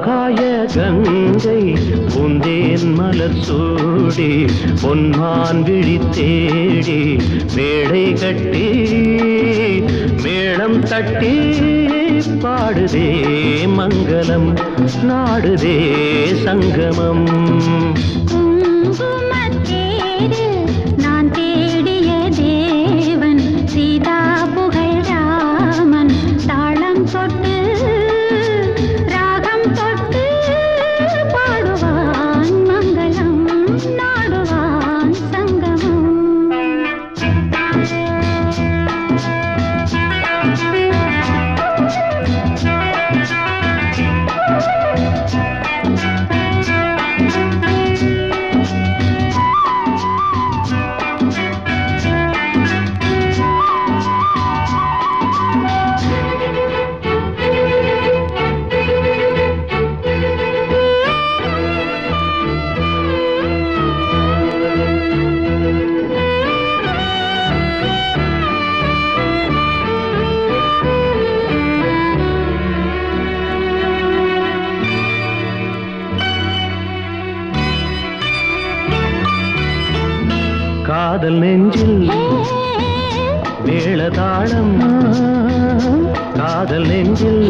ஆகாய கங்கை பூந்தேன் மலர் சூடி பொன்மான் விழி தேடி மேடை கட்டி மேளம் தட்டி பாடுதே மங்களம் நாடுதே சங்கமம் குங்குமத்தேரில் நான் தேடிய தேவன் சீதா புகழ் ராமன் தாளம் தொட்டு ராகம் தொட்டு பாடுவான் மங்களம் நாடுவான் காதல் நெஞ்சில் மேளதாளம் காதல் நெஞ்சில்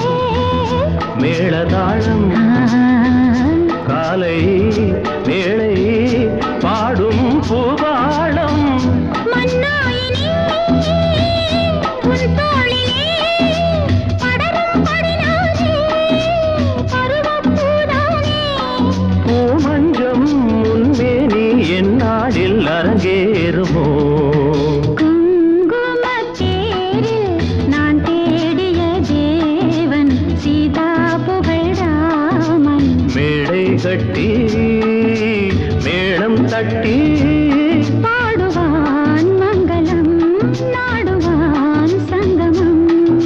மேளதாளம் காலை வேளை பாடும் பூபாளம் மன்னாயினி உன் தோளிலே படரும் படினானே பருவப்பூதானே பூமஞ்சம் முன்மேனி எந்நாளில் அரங்கேறுமோ குங்குமத்தேரில் நான் தேடிய தேவன் சீதா புகழ் ராமன் மேடை கட்டி மேளம் தட்டி பாடுவான் மங்களம் நாடுவான் சங்கமம்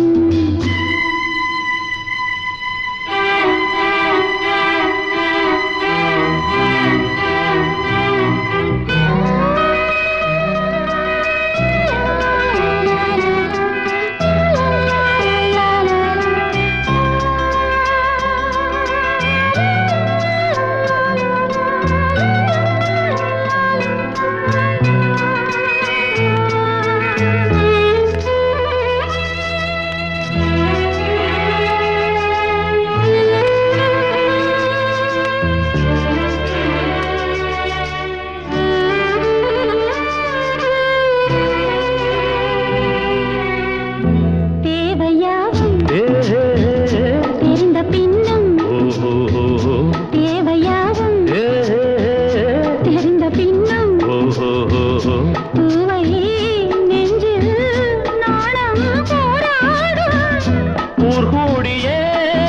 தேவையாவும் ஏ, தெரிந்த பின்னும் ஓ, ஓ, ஓ, தேவையாவும் ஏ, தெரிந்த பின்னும் ஓ, ஓ, ஓ, பூவை நெஞ்சில் நாணம் போராடும் ஊர்கூடியே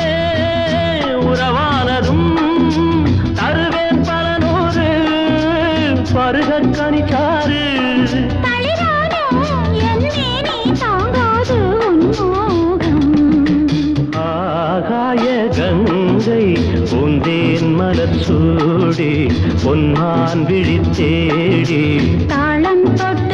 உறவானதும் தருவேன் பல நூறு பருகற் கனிச்சாறு தளிராத என் மேனி தாங்காது உன் மோகம் ஆகாய கங்கை பூந்தேன் மலர் சூடி பொன்மான் விழி தேடி தாளம் தொட்டு